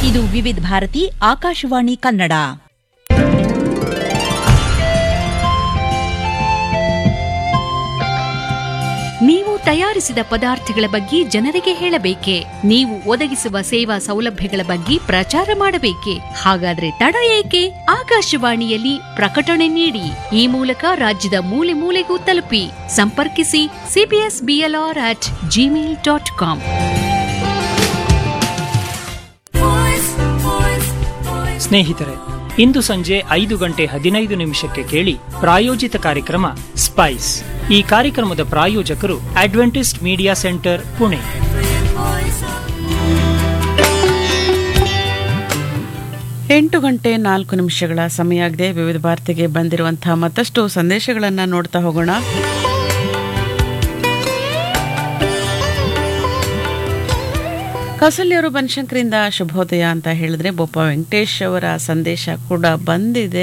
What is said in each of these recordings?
ಇದು ವಿವಿಧ ಭಾರತಿ ಆಕಾಶವಾಣಿ ಕನ್ನಡ ನೀವು ತಯಾರಿಸಿದ ಪದಾರ್ಥಗಳ ಬಗ್ಗೆ ಜನರಿಗೆ ಹೇಳಬೇಕೆ ನೀವು ಒದಗಿಸುವ ಸೇವಾ ಸೌಲಭ್ಯಗಳ ಬಗ್ಗೆ ಪ್ರಚಾರ ಮಾಡಬೇಕೆ ಹಾಗಾದ್ರೆ ತಡ ಏಕೆ ಆಕಾಶವಾಣಿಯಲ್ಲಿ ಪ್ರಕಟಣೆ ನೀಡಿ ಈ ಮೂಲಕ ರಾಜ್ಯದ ಮೂಲೆ ಮೂಲೆಗೂ ತಲುಪಿ ಸಂಪರ್ಕಿಸಿ CBS BLR at Gmail dot com ಸ್ನೇಹಿತರೆ ಇಂದು ಸಂಜೆ ಐದು ಗಂಟೆ ಹದಿನೈದು ನಿಮಿಷಕ್ಕೆ ಕೇಳಿ ಪ್ರಾಯೋಜಿತ ಕಾರ್ಯಕ್ರಮ ಸ್ಪೈಸ್ ಈ ಕಾರ್ಯಕ್ರಮದ ಪ್ರಾಯೋಜಕರು ಅಡ್ವೆಂಟಿಸ್ಟ್ ಮೀಡಿಯಾ ಸೆಂಟರ್ ಪುಣೆ ಎಂಟು ಗಂಟೆ ನಾಲ್ಕು ನಿಮಿಷಗಳ ಸಮಯ ಆಗಿದೆ ವಿವಿಧ ಭಾರತಿಗೆ ಬಂದಿರುವಂತಹ ಮತ್ತಷ್ಟು ಸಂದೇಶಗಳನ್ನು ನೋಡ್ತಾ ಹೋಗೋಣ ಕೌಸಲ್ಯವರು ಬನಶಂಕರಿಂದ ಶುಭೋದಯ ಅಂತ ಹೇಳಿದ್ರೆ ಬೋಪ ವೆಂಕಟೇಶ್ ಅವರ ಸಂದೇಶ ಕೂಡ ಬಂದಿದೆ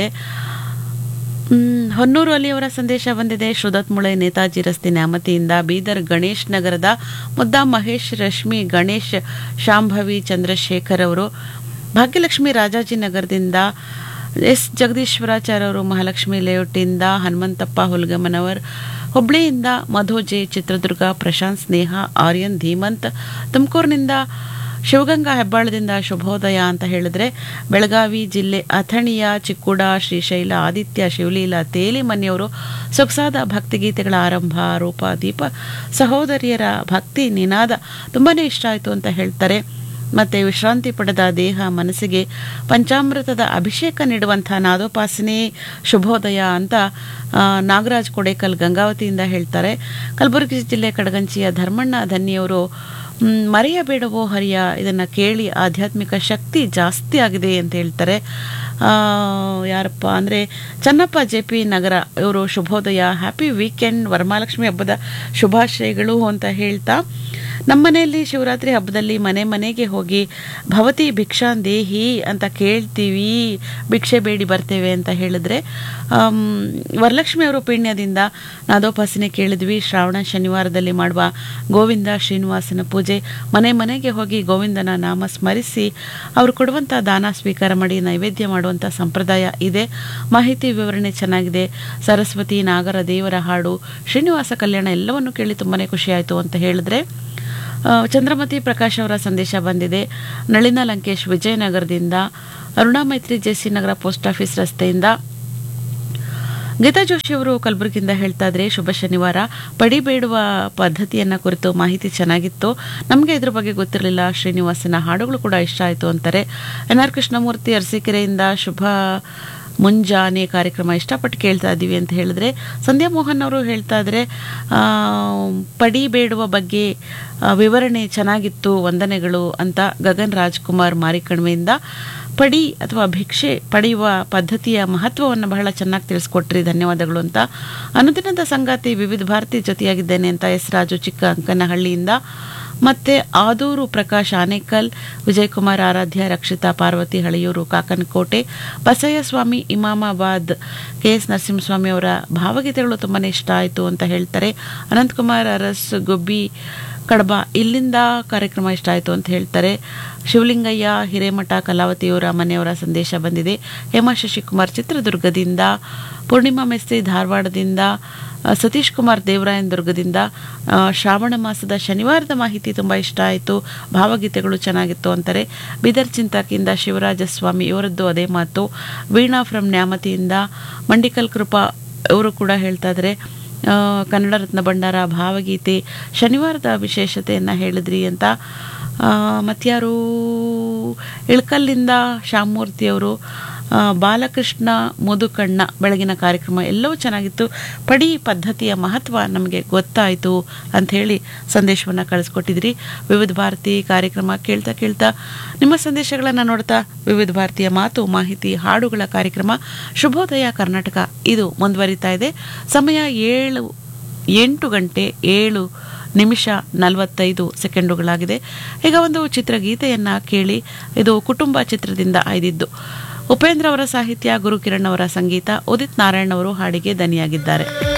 ಮ್, ಹೊನ್ನೂರು ಅಲಿಯವರ ಸಂದೇಶ ಬಂದಿದೆ ಶ್ರುದತ್ ಮುಳೆ ನೇತಾಜಿ ರಸ್ತೆ ನ್ಯಾಮತಿಯಿಂದ ಬೀದರ್ ಗಣೇಶ್ ನಗರದ ಮುದ್ದಾ ಮಹೇಶ್ ರಶ್ಮಿ ಗಣೇಶ್ ಶಾಂಭವಿ ಚಂದ್ರಶೇಖರ್ ಅವರು ಭಾಗ್ಯಲಕ್ಷ್ಮಿ ರಾಜಾಜಿನಗರದಿಂದ ಎಸ್ ಜಗದೀಶ್ವರಾಚಾರ್ಯ ಅವರು ಮಹಾಲಕ್ಷ್ಮಿ ಲೇಔಟಿಂದ ಹನುಮಂತಪ್ಪ ಹುಲ್ಗಮ್ಮನವರ್ ಹುಬ್ಳಿಯಿಂದ ಮಧು ಜೆ ಚಿತ್ರದುರ್ಗ ಪ್ರಶಾಂತ್ ಸ್ನೇಹ ಆರ್ಯನ್ ಧೀಮಂತ್ ತುಮಕೂರಿನಿಂದ ಶಿವಗಂಗಾ ಹೆಬ್ಬಾಳದಿಂದ ಶುಭೋದಯ ಅಂತ ಹೇಳಿದ್ರೆ ಬೆಳಗಾವಿ ಜಿಲ್ಲೆ ಅಥಣಿಯ ಚಿಕ್ಕುಡ ಶ್ರೀಶೈಲ ಆದಿತ್ಯ ಶಿವಲೀಲ ತೇಲಿಮನಿಯವರು ಸೊಗಸಾದ ಭಕ್ತಿಗೀತೆಗಳ ಆರಂಭ ರೂಪ ದೀಪ ಸಹೋದರಿಯರ ಭಕ್ತಿ ನಿನಾದ ತುಂಬಾನೇ ಇಷ್ಟ ಆಯಿತು ಅಂತ ಹೇಳ್ತಾರೆ ಮತ್ತೆ ವಿಶ್ರಾಂತಿ ಪಡೆದ ದೇಹ ಮನಸ್ಸಿಗೆ ಪಂಚಾಮೃತದ ಅಭಿಷೇಕ ನೀಡುವಂಥ ನಾದೋಪಾಸನೆ ಶುಭೋದಯ ಅಂತ ಆ, ನಾಗರಾಜ್ ಕೊಡೇಕಲ್ ಗಂಗಾವತಿಯಿಂದ ಹೇಳ್ತಾರೆ ಕಲಬುರಗಿ ಜಿಲ್ಲೆ ಕಡಗಂಚಿಯ ಧರ್ಮಣ್ಣ ಧನ್ಯವರು ಮ್, ಮರೆಯಬೇಡವೋ ಹರಿಯ ಇದನ್ನು ಕೇಳಿ ಆಧ್ಯಾತ್ಮಿಕ ಶಕ್ತಿ ಜಾಸ್ತಿ ಆಗಿದೆ ಅಂತ ಹೇಳ್ತಾರೆ ಆ, ಯಾರಪ್ಪ ಅಂದರೆ ಚನ್ನಪ್ಪ ಜೆ ಪಿ ನಗರ ಇವರು ಶುಭೋದಯ ಹ್ಯಾಪಿ ವೀಕೆಂಡ್ ವರಮಹಾಲಕ್ಷ್ಮಿ ಹಬ್ಬದ ಶುಭಾಶಯಗಳು ಅಂತ ಹೇಳ್ತಾ ನಮ್ಮ ಮನೆಯಲ್ಲಿ ಶಿವರಾತ್ರಿ ಹಬ್ಬದಲ್ಲಿ ಮನೆ ಮನೆಗೆ ಹೋಗಿ ಭವತಿ ಭಿಕ್ಷಾನ್ ದೇಹಿ ಅಂತ ಕೇಳ್ತೀವಿ ಭಿಕ್ಷೆ ಬೇಡಿ ಬರ್ತೇವೆ ಅಂತ ಹೇಳಿದ್ರೆ ಆಮ್, ವರಲಕ್ಷ್ಮಿ ಅವರ ಪುಣ್ಯದಿಂದ ನಾದೋಪಾಸನೆ ಕೇಳಿದ್ವಿ ಶ್ರಾವಣ ಶನಿವಾರದಲ್ಲಿ ಮಾಡುವ ಗೋವಿಂದ ಶ್ರೀನಿವಾಸನ ಪೂಜೆ ಮನೆ ಮನೆಗೆ ಹೋಗಿ ಗೋವಿಂದನ ನಾಮ ಸ್ಮರಿಸಿ ಅವರು ಕೊಡುವಂಥ ದಾನ ಸ್ವೀಕಾರ ಮಾಡಿ ನೈವೇದ್ಯ ಮಾಡುವಂಥ ಸಂಪ್ರದಾಯ ಇದೆ ಮಾಹಿತಿ ವಿವರಣೆ ಚೆನ್ನಾಗಿದೆ ಸರಸ್ವತಿ ನಾಗರ ದೇವರ ಹಾಡು ಶ್ರೀನಿವಾಸ ಕಲ್ಯಾಣ ಎಲ್ಲವನ್ನು ಕೇಳಿ ತುಂಬಾನೇ ಖುಷಿಯಾಯಿತು ಅಂತ ಹೇಳಿದ್ರೆ ಆ, ಚಂದ್ರಮತಿ ಪ್ರಕಾಶ್ ಅವರ ಸಂದೇಶ ಬಂದಿದೆ ನಳಿನ ಲಂಕೇಶ್ ವಿಜಯನಗರದಿಂದ ಅರುಣಾ ಮೈತ್ರಿ ಜೆಸಿ ನಗರ ಪೋಸ್ಟ್ ಆಫೀಸ್ ರಸ್ತೆಯಿಂದ ಗೀತಾ ಜೋಶಿ ಅವರು ಕಲಬುರಗಿಯಿಂದ ಹೇಳ್ತಾ ಇದ್ರೆ ಶುಭ ಶನಿವಾರ ಪಡಿಬೇಡುವ ಪದ್ಧತಿಯನ್ನ ಕುರಿತು ಮಾಹಿತಿ ಚೆನ್ನಾಗಿತ್ತು ನಮಗೆ ಇದ್ರ ಬಗ್ಗೆ ಗೊತ್ತಿರಲಿಲ್ಲ ಶ್ರೀನಿವಾಸನ ಹಾಡುಗಳು ಕೂಡ ಇಷ್ಟ ಆಯಿತು ಅಂತಾರೆ ಎನ್ ಆರ್ ಕೃಷ್ಣಮೂರ್ತಿ ಅರಸೀಕೆರೆಯಿಂದ ಶುಭ ಮುಂಜಾನೆ ಕಾರ್ಯಕ್ರಮ ಇಷ್ಟಪಟ್ಟು ಕೇಳ್ತಾ ಇದ್ದೀವಿ ಅಂತ ಹೇಳಿದ್ರೆ ಸಂಧ್ಯಾ ಮೋಹನ್ ಅವರು ಹೇಳ್ತಾ ಇದ್ರೆ ಆ, ಪಡಿಬೇಡುವ ಬಗ್ಗೆ ಆ, ವಿವರಣೆ ಚೆನ್ನಾಗಿತ್ತು ವಂದನೆಗಳು ಅಂತ ಗಗನ್ ರಾಜ್ಕುಮಾರ್ ಮಾರಿಕಣ್ಮೆಯಿಂದ ಪಡಿ ಅಥವಾ ಭಿಕ್ಷೆ ಪಡೆಯುವ ಪದ್ಧತಿಯ ಮಹತ್ವವನ್ನು ಬಹಳ ಚೆನ್ನಾಗಿ ತಿಳಿಸ್ಕೊಟ್ರಿ ಧನ್ಯವಾದಗಳು ಅಂತ ಅನುದಿನದ ಸಂಗಾತಿ ವಿವಿಧ ಭಾರತಿ ಜೊತೆಯಾಗಿದ್ದೇನೆ ಅಂತ ಎಸ್ ರಾಜು ಚಿಕ್ಕ ಅಂಕನಹಳ್ಳಿಯಿಂದ ಮತ್ತೆ ಆದೂರು ಪ್ರಕಾಶ್ ಆನೇಕಲ್ ವಿಜಯಕುಮಾರ್ ಆರಾಧ್ಯ ರಕ್ಷಿತಾ ಪಾರ್ವತಿ ಹಳೆಯೂರು ಕಾಕನಕೋಟೆ ಬಸಯ್ಯ ಸ್ವಾಮಿ ಇಮಾಮಾಬಾದ್ ಕೆ ಎಸ್ ನರಸಿಂಹಸ್ವಾಮಿ ಅವರ ಭಾವಗೀತೆಗಳು ತುಂಬಾನೇ ಇಷ್ಟ ಆಯಿತು ಅಂತ ಹೇಳ್ತಾರೆ ಅನಂತಕುಮಾರ್ ಅರಸ್ ಗುಬ್ಬಿ ಕಡಬ ಇಲ್ಲಿಂದ ಕಾರ್ಯಕ್ರಮ ಇಷ್ಟ ಆಯಿತು ಅಂತ ಹೇಳ್ತಾರೆ ಶಿವಲಿಂಗಯ್ಯ ಹಿರೇಮಠ ಕಲಾವತಿಯವರ ಮನೆಯವರ ಸಂದೇಶ ಬಂದಿದೆ ಹೇಮಾ ಶಶಿಕುಮಾರ್ ಚಿತ್ರದುರ್ಗದಿಂದ ಪೂರ್ಣಿಮಾ ಮೆಸ್ತಿ ಧಾರವಾಡದಿಂದ ಆ, ಸತೀಶ್ ಕುಮಾರ್ ದೇವರಾಯನ್ ದುರ್ಗದಿಂದ ಆ, ಶ್ರಾವಣ ಮಾಸದ ಶನಿವಾರದ ಮಾಹಿತಿ ತುಂಬ ಇಷ್ಟ ಆಯಿತು ಭಾವಗೀತೆಗಳು ಚೆನ್ನಾಗಿತ್ತು ಅಂತಾರೆ ಬೀದರ್ ಚಿಂತಾಕಿಯಿಂದ ಶಿವರಾಜ ಸ್ವಾಮಿ ಇವರದ್ದು ಅದೇ ಮಾತು ವೀಣಾ ಫ್ರಮ್ ನ್ಯಾಮತಿಯಿಂದ ಮಂಡಿಕಲ್ ಕೃಪಾ ಇವರು ಕೂಡ ಹೇಳ್ತಾ ಇದ್ದಾರೆ ಆ, ಕನ್ನಡ ರತ್ನ ಭಂಡಾರ ಭಾವಗೀತೆ ಶನಿವಾರದ ವಿಶೇಷತೆಯನ್ನು ಹೇಳಿದ್ರಿ ಅಂತ ಆ, ಮತ್ಯಾರು ಇಳ್ಕಲ್ಲಿಂದ ಶ್ಯಾಮಮೂರ್ತಿಯವರು ಆ, ಬಾಲಕೃಷ್ಣ ಮುದುಕಣ್ಣ ಬೆಳಗಿನ ಕಾರ್ಯಕ್ರಮ ಎಲ್ಲವೂ ಚೆನ್ನಾಗಿತ್ತು ಪಡಿ ಪದ್ಧತಿಯ ಮಹತ್ವ ನಮಗೆ ಗೊತ್ತಾಯಿತು ಅಂತ ಹೇಳಿ ಸಂದೇಶವನ್ನು ಕಳಿಸ್ಕೊಟ್ಟಿದ್ರಿ ವಿವಿಧ ಭಾರತಿ ಕಾರ್ಯಕ್ರಮ ಕೇಳ್ತಾ ಕೇಳ್ತಾ ನಿಮ್ಮ ಸಂದೇಶಗಳನ್ನು ನೋಡ್ತಾ ವಿವಿಧ ಭಾರತೀಯ ಮಾತು ಮಾಹಿತಿ ಹಾಡುಗಳ ಕಾರ್ಯಕ್ರಮ ಶುಭೋದಯ ಕರ್ನಾಟಕ ಇದು ಮುಂದುವರಿತಾ ಇದೆ ಸಮಯ ಏಳು ಎಂಟು ಗಂಟೆ ಏಳು ನಿಮಿಷ ನಲವತ್ತೈದು ಸೆಕೆಂಡುಗಳಾಗಿದೆ ಈಗ ಒಂದು ಚಿತ್ರಗೀತೆಯನ್ನು ಕೇಳಿ ಇದು ಕುಟುಂಬ ಚಿತ್ರದಿಂದ ಆಯ್ದಿದ್ದು ಉಪೇಂದ್ರ ಅವರ ಸಾಹಿತ್ಯ ಗುರುಕಿರಣ್ ಅವರ ಸಂಗೀತ ಉದಿತ್ ನಾರಾಯಣ್ ಅವರು ಹಾಡಿಗೆ ದನಿಯಾಗಿದ್ದಾರೆ